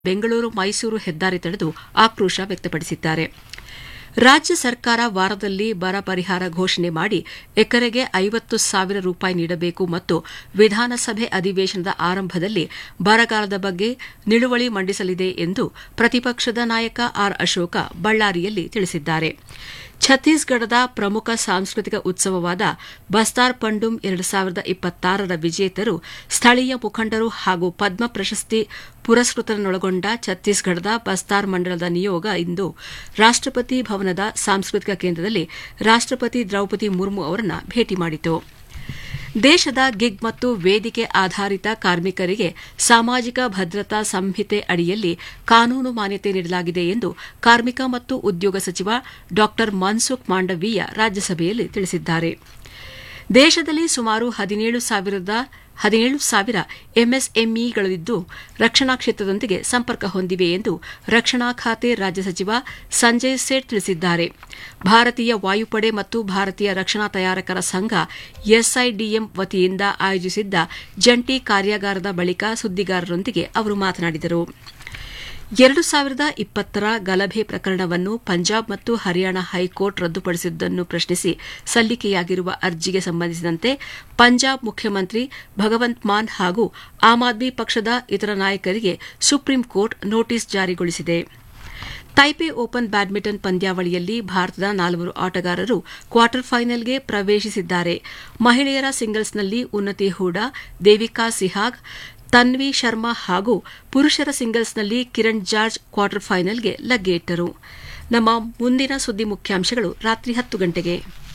ಬೆಂಗಳೂರು ಮೈಸೂರು ಹೆದ್ದಾರಿ ತಡೆದು ಆಕ್ರೋಶ ವ್ಯಕ್ತಪಡಿಸಿದ್ದಾರೆ ರಾಜ್ಯ ಸರ್ಕಾರ ವಾರದಲ್ಲಿ ಬರ ಪರಿಹಾರ ಘೋಷಣೆ ಮಾಡಿ ಎಕರೆಗೆ ಐವತ್ತು ಸಾವಿರ ರೂಪಾಯಿ ನೀಡಬೇಕು ಮತ್ತು ವಿಧಾನಸಭೆ ಅಧಿವೇಶನದ ಆರಂಭದಲ್ಲಿ ಬರಗಾಲದ ಬಗ್ಗೆ ನಿಲುವಳಿ ಮಂಡಿಸಲಿದೆ ಎಂದು ಪ್ರತಿಪಕ್ಷದ ನಾಯಕ ಆರ್ ಅಶೋಕ ಬಳ್ಳಾರಿಯಲ್ಲಿ ತಿಳಿಸಿದ್ದಾರೆ ಛತ್ತೀಸ್ಗಢದ ಪ್ರಮುಖ ಸಾಂಸ್ಕೃತಿಕ ಉತ್ಸವವಾದ ಬಸ್ತಾರ್ ಪಂಡುಮ್ ಎರಡು ಸಾವಿರದ ಇಪ್ಪತ್ತಾರರ ವಿಜೇತರು ಸ್ಥಳೀಯ ಮುಖಂಡರು ಹಾಗೂ ಪದ್ಮ ಪ್ರಶಸ್ತಿ ಪುರಸ್ಕೃತರನ್ನೊಳಗೊಂಡ ಛತ್ತೀಸ್ಗಢದ ಬಸ್ತಾರ್ ಮಂಡಲದ ನಿಯೋಗ ಇಂದು ರಾಷ್ಟಪತಿ ಭವನದ ಸಾಂಸ್ಕೃತಿಕ ಕೇಂದ್ರದಲ್ಲಿ ರಾಷ್ಟಪತಿ ದ್ರೌಪದಿ ಮುರ್ಮು ಅವರನ್ನು ಭೇಟಿ ಮಾಡಿತು ದೇಶದ ಗಿಗ್ ಮತ್ತು ವೇದಿಕೆ ಆಧಾರಿತ ಕಾರ್ಮಿಕರಿಗೆ ಸಾಮಾಜಿಕ ಭದ್ರತಾ ಸಂಹಿತೆ ಅಡಿಯಲ್ಲಿ ಕಾನೂನು ಮಾನ್ಯತೆ ನೀಡಲಾಗಿದೆ ಎಂದು ಕಾರ್ಮಿಕ ಮತ್ತು ಉದ್ಯೋಗ ಸಚಿವ ಡಾ ಮನ್ಸುಖ್ ಮಾಂಡವೀಯ ರಾಜ್ಯಸಭೆಯಲ್ಲಿ ತಿಳಿಸಿದ್ದಾರೆ ದೇಶದಲ್ಲಿ ಸುಮಾರು ಹದಿನೇಳು ಸಾವಿರದ ಹದಿನೇಳು ಸಾವಿರ ಎಂಎಸ್ಎಂಇಗಳಿದ್ದು ರಕ್ಷಣಾ ಕ್ಷೇತ್ರದೊಂದಿಗೆ ಸಂಪರ್ಕ ಹೊಂದಿವೆ ಎಂದು ರಕ್ಷಣಾ ಖಾತೆ ರಾಜ್ಯ ಸಚಿವ ಸಂಜಯ್ ಸೇಠ್ ತಿಳಿಸಿದ್ದಾರೆ ಭಾರತೀಯ ವಾಯುಪಡೆ ಮತ್ತು ಭಾರತೀಯ ರಕ್ಷಣಾ ತಯಾರಕರ ಸಂಘ ಎಸ್ಐಡಿಎಂ ವತಿಯಿಂದ ಆಯೋಜಿಸಿದ್ದ ಜಂಟಿ ಕಾರ್ಯಾಗಾರದ ಬಳಿಕ ಸುದ್ದಿಗಾರರೊಂದಿಗೆ ಅವರು ಮಾತನಾಡಿದರು ಎರಡು ಸಾವಿರದ ಇಪ್ಪತ್ತರ ಗಲಭೆ ಪ್ರಕರಣವನ್ನು ಪಂಜಾಬ್ ಮತ್ತು ಹರಿಯಾಣ ಹೈಕೋರ್ಟ್ ರದ್ದುಪಡಿಸಿದ್ದನ್ನು ಪ್ರಶ್ನಿಸಿ ಸಲ್ಲಿಕೆಯಾಗಿರುವ ಅರ್ಜಿಗೆ ಸಂಬಂಧಿಸಿದಂತೆ ಪಂಜಾಬ್ ಮುಖ್ಯಮಂತ್ರಿ ಭಗವಂತ್ ಮಾನ್ ಹಾಗೂ ಆಮ್ ಆದ್ಮಿ ಪಕ್ಷದ ಇತರ ನಾಯಕರಿಗೆ ಸುಪ್ರೀಂ ಕೋರ್ಟ್ ನೋಟಿಸ್ ಜಾರಿಗೊಳಿಸಿದೆ ತೈಪೆ ಓಪನ್ ಬ್ಯಾಡ್ಮಿಂಟನ್ ಪಂದ್ಯಾವಳಿಯಲ್ಲಿ ಭಾರತದ ನಾಲ್ವರು ಆಟಗಾರರು ಕ್ವಾರ್ಟರ್ ಫೈನಲ್ಗೆ ಪ್ರವೇಶಿಸಿದ್ದಾರೆ ಮಹಿಳೆಯರ ಸಿಂಗಲ್ಸ್ನಲ್ಲಿ ಉನ್ನತಿ ಹೂಡಾ ದೇವಿಕಾ ಸಿಹಾಗ್ ತನ್ವಿ ಶರ್ಮಾ ಹಾಗೂ ಪುರುಷರ ಸಿಂಗಲ್ಸ್ನಲ್ಲಿ ಕಿರಣ್ ಜಾರ್ಜ್ ಕ್ವಾರ್ಟರ್ ಫೈನಲ್ಗೆ ಲಗ್ಗೆಯಿಟ್ಟರು ನಮ್ಮ ಮುಂದಿನ ಸುದ್ದಿ ಮುಖ್ಯಾಂಶಗಳು ರಾತ್ರಿ ಹತ್ತು ಗಂಟೆಗೆ